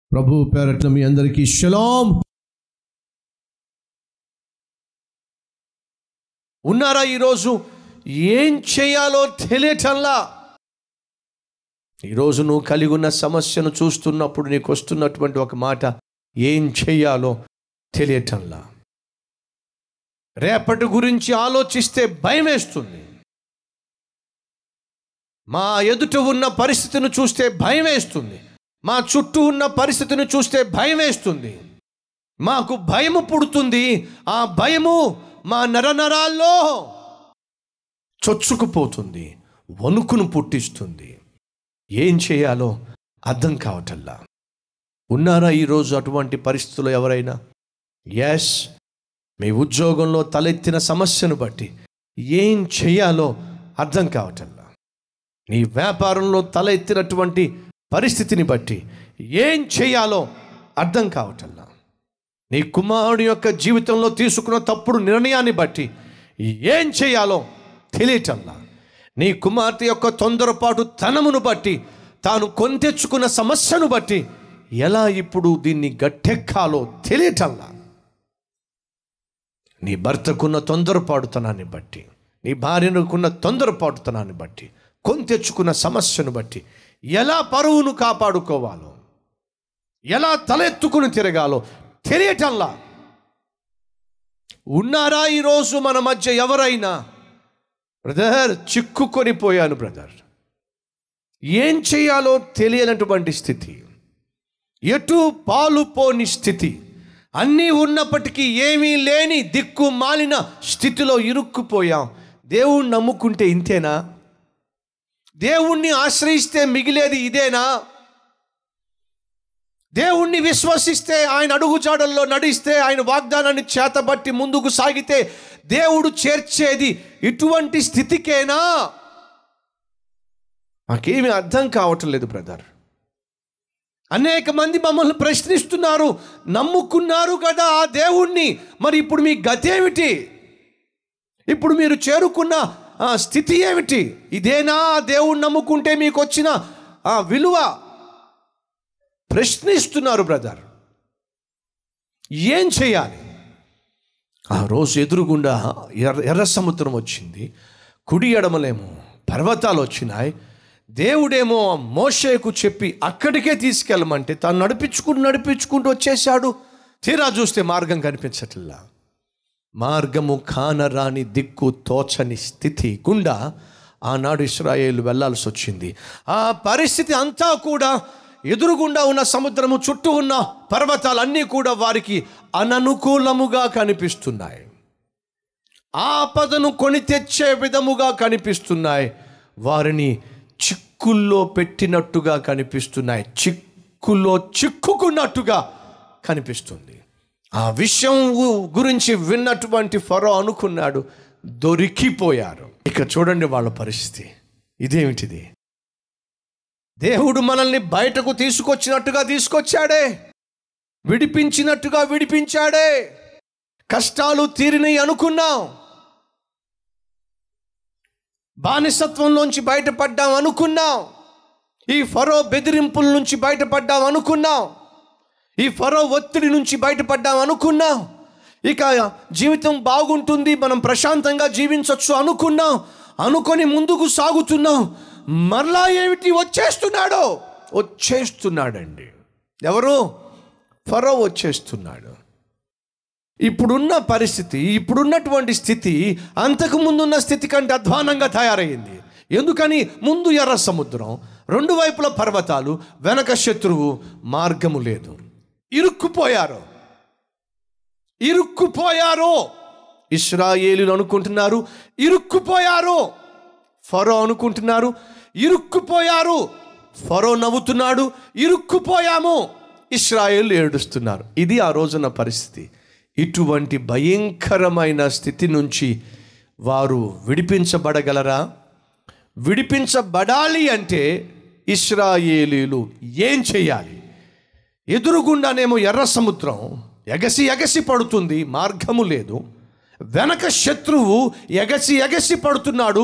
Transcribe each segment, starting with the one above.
ప్రభు పేరట్ల మీ అందరికీ షలాం ఉన్నారా ఈరోజు ఏం చేయాలో తెలియటంలా ఈరోజు నువ్వు కలిగి ఉన్న సమస్యను చూస్తున్నప్పుడు నీకు వస్తున్నటువంటి ఒక మాట ఏం చేయాలో తెలియటంలా రేపటి గురించి ఆలోచిస్తే భయం వేస్తుంది మా ఎదుట ఉన్న పరిస్థితిని చూస్తే భయం వేస్తుంది మా చుట్టూ ఉన్న పరిస్థితిని చూస్తే భయం వేస్తుంది మాకు భయము పుడుతుంది ఆ భయము మా నరనరాల్లో చొచ్చుకుపోతుంది వణుకును పుట్టిస్తుంది ఏం చేయాలో అర్థం కావటల్లా ఉన్నారా ఈరోజు అటువంటి పరిస్థితులు ఎవరైనా ఎస్ మీ ఉద్యోగంలో తలెత్తిన సమస్యను బట్టి ఏం చేయాలో అర్థం కావటల్లా నీ వ్యాపారంలో తల ఎత్తినటువంటి పరిస్థితిని బట్టి ఏం చేయాలో అర్థం కావటల్లా నీ కుమారుడి యొక్క జీవితంలో తీసుకున్న తప్పుడు నిర్ణయాన్ని బట్టి ఏం చేయాలో తెలియటల్లా నీ కుమార్తె యొక్క తొందరపాటు తనమును బట్టి తాను కొంతెచ్చుకున్న సమస్యను బట్టి ఎలా ఇప్పుడు దీన్ని గట్టెక్కాలో తెలియటల్లా నీ భర్తకున్న తొందరపాటుతనాన్ని బట్టి నీ భార్యనుకున్న తొందరపాటుతనాన్ని బట్టి కొంతెచ్చుకున్న సమస్యను బట్టి ఎలా పరువును కాపాడుకోవాలో ఎలా తలెత్తుకుని తిరగాలో తెలియటంలా ఉన్నారా ఈరోజు మన మధ్య ఎవరైనా బ్రదర్ చిక్కుకొని పోయాను బ్రదర్ ఏం చేయాలో తెలియనటువంటి స్థితి ఎటు పాలు పోని స్థితి అన్నీ ఉన్నప్పటికీ ఏమీ లేని దిక్కు మాలిన స్థితిలో ఇరుక్కుపోయాం దేవుణ్ణి నమ్ముకుంటే ఇంతేనా దేవుణ్ణి ఆశ్రయిస్తే మిగిలేది ఇదేనా దేవుణ్ణి విశ్వసిస్తే ఆయన అడుగుజాడల్లో నడిస్తే ఆయన వాగ్దానాన్ని చేతబట్టి ముందుకు సాగితే దేవుడు చేర్చేది ఇటువంటి స్థితికేనా మాకేమీ అర్థం కావటం లేదు బ్రదర్ అనేక మంది మమ్మల్ని ప్రశ్నిస్తున్నారు నమ్ముకున్నారు కదా ఆ దేవుణ్ణి మరి ఇప్పుడు మీ గతేమిటి ఇప్పుడు మీరు చేరుకున్న ఆ స్థితి ఏమిటి ఇదేనా ఆ దేవుణ్ణి నమ్ముకుంటే మీకు వచ్చిన ఆ విలువ ప్రశ్నిస్తున్నారు బ్రదర్ ఏం చేయాలి ఆ రోజు ఎదురుగుండా ఎర్ర ఎర్ర సముద్రం వచ్చింది కుడి ఎడమలేమో పర్వతాలు వచ్చినాయి దేవుడేమో మోషేకు చెప్పి అక్కడికే తీసుకెళ్ళమంటే తాను నడిపించుకుంటూ నడిపించుకుంటూ వచ్చేసాడు తీరా చూస్తే మార్గం కనిపించట్లా మార్గము కానరాని దిక్కు తోచని స్థితి గుండా ఆనాడు ఇస్రాయేల్ వెళ్ళాల్సి వచ్చింది ఆ పరిస్థితి అంతా కూడా ఎదురుగుండా ఉన్న సముద్రము చుట్టూ ఉన్న పర్వతాలన్నీ కూడా వారికి అననుకూలముగా కనిపిస్తున్నాయి ఆపదను కొని తెచ్చే విధముగా కనిపిస్తున్నాయి వారిని చిక్కుల్లో పెట్టినట్టుగా కనిపిస్తున్నాయి చిక్కుల్లో చిక్కుకున్నట్టుగా కనిపిస్తుంది ఆ విషయం గు- గురించి విన్నటువంటి ఫరో అనుకున్నాడు దొరికిపోయారు ఇక చూడండి వాళ్ళ పరిస్థితి ఇదేమిటిది దేవుడు మనల్ని బయటకు తీసుకొచ్చినట్టుగా తీసుకొచ్చాడే విడిపించినట్టుగా విడిపించాడే కష్టాలు తీరినవి అనుకున్నాం బానిసత్వంలోంచి బయటపడ్డాం అనుకున్నాం ఈ ఫరో బెదిరింపుల నుంచి బయటపడ్డాం అనుకున్నాం ఈ ఫరో ఒత్తిడి నుంచి బయటపడ్డాం అనుకున్నాం ఇక జీవితం బాగుంటుంది మనం ప్రశాంతంగా జీవించవచ్చు అనుకున్నాం అనుకొని ముందుకు సాగుతున్నాం మరలా ఏమిటి వచ్చేస్తున్నాడో వచ్చేస్తున్నాడండి ఎవరు ఫరో వచ్చేస్తున్నాడు ఇప్పుడున్న పరిస్థితి ఇప్పుడున్నటువంటి స్థితి అంతకు ముందున్న స్థితి కంటే అధ్వానంగా తయారైంది ఎందుకని ముందు ఎర్ర సముద్రం రెండు వైపుల పర్వతాలు వెనక శత్రువు మార్గము లేదు ఇరుక్కుపోయారు ఇరుక్కుపోయారు ఇస్రాయేలీలు అనుకుంటున్నారు ఇరుక్కుపోయారు ఫరో అనుకుంటున్నారు ఇరుక్కుపోయారు ఫరో నవ్వుతున్నాడు ఇరుక్కుపోయాము ఇస్రాయేల్ ఏడుస్తున్నారు ఇది ఆ రోజున పరిస్థితి ఇటువంటి భయంకరమైన స్థితి నుంచి వారు విడిపించబడగలరా విడిపించబడాలి అంటే ఇస్రాయేలీలు ఏం చేయాలి ఎదురుగుండానేమో ఎర్ర సముద్రం ఎగసి ఎగసి పడుతుంది మార్గము లేదు వెనక శత్రువు ఎగసి ఎగసి పడుతున్నాడు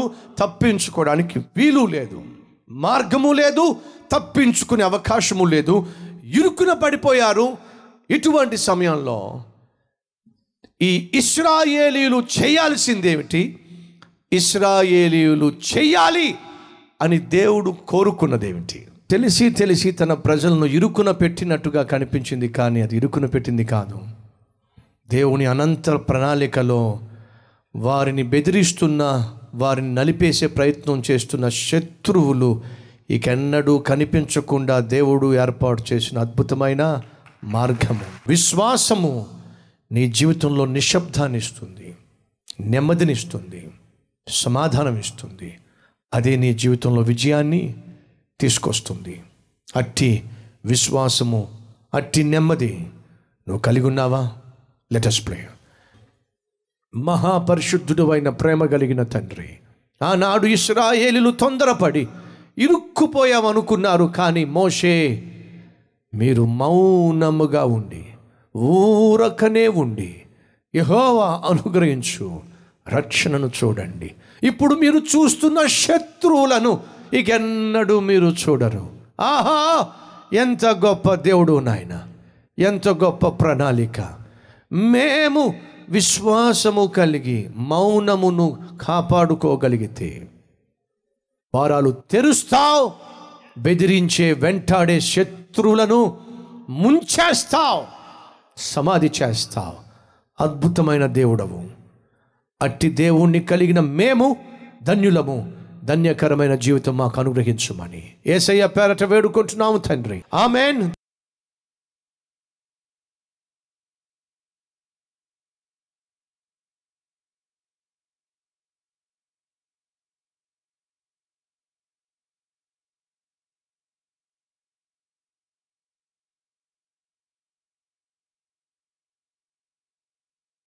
తప్పించుకోవడానికి వీలు లేదు మార్గము లేదు తప్పించుకునే అవకాశము లేదు ఇరుకున పడిపోయారు ఇటువంటి సమయంలో ఈ ఇస్రాయేలీలు చేయాల్సిందేమిటి ఇస్రాయేలీయులు చెయ్యాలి అని దేవుడు కోరుకున్నదేమిటి తెలిసి తెలిసి తన ప్రజలను ఇరుకున పెట్టినట్టుగా కనిపించింది కానీ అది ఇరుకున పెట్టింది కాదు దేవుని అనంత ప్రణాళికలో వారిని బెదిరిస్తున్న వారిని నలిపేసే ప్రయత్నం చేస్తున్న శత్రువులు ఇకెన్నడూ కనిపించకుండా దేవుడు ఏర్పాటు చేసిన అద్భుతమైన మార్గము విశ్వాసము నీ జీవితంలో నిశ్శబ్దాన్ని ఇస్తుంది నెమ్మదినిస్తుంది సమాధానం ఇస్తుంది అదే నీ జీవితంలో విజయాన్ని తీసుకొస్తుంది అట్టి విశ్వాసము అట్టి నెమ్మది నువ్వు కలిగి ఉన్నావా లెటస్ ప్రే మహాపరిశుద్ధుడు అయిన ప్రేమ కలిగిన తండ్రి ఆనాడు ఇస్రాయేలీలు తొందరపడి ఇరుక్కుపోయామనుకున్నారు కానీ మోషే మీరు మౌనముగా ఉండి ఊరకనే ఉండి యహోవా అనుగ్రహించు రక్షణను చూడండి ఇప్పుడు మీరు చూస్తున్న శత్రువులను ఇకెన్నడూ మీరు చూడరు ఆహా ఎంత గొప్ప దేవుడు నాయన ఎంత గొప్ప ప్రణాళిక మేము విశ్వాసము కలిగి మౌనమును కాపాడుకోగలిగితే వారాలు తెరుస్తావు బెదిరించే వెంటాడే శత్రువులను ముంచేస్తావు సమాధి చేస్తావు అద్భుతమైన దేవుడవు అట్టి దేవుణ్ణి కలిగిన మేము ధన్యులము ధన్యకరమైన జీవితం మాకు అనుగ్రహించుమని ఏసయ్య పేరట వేడుకుంటున్నాము తండ్రి ఆమెన్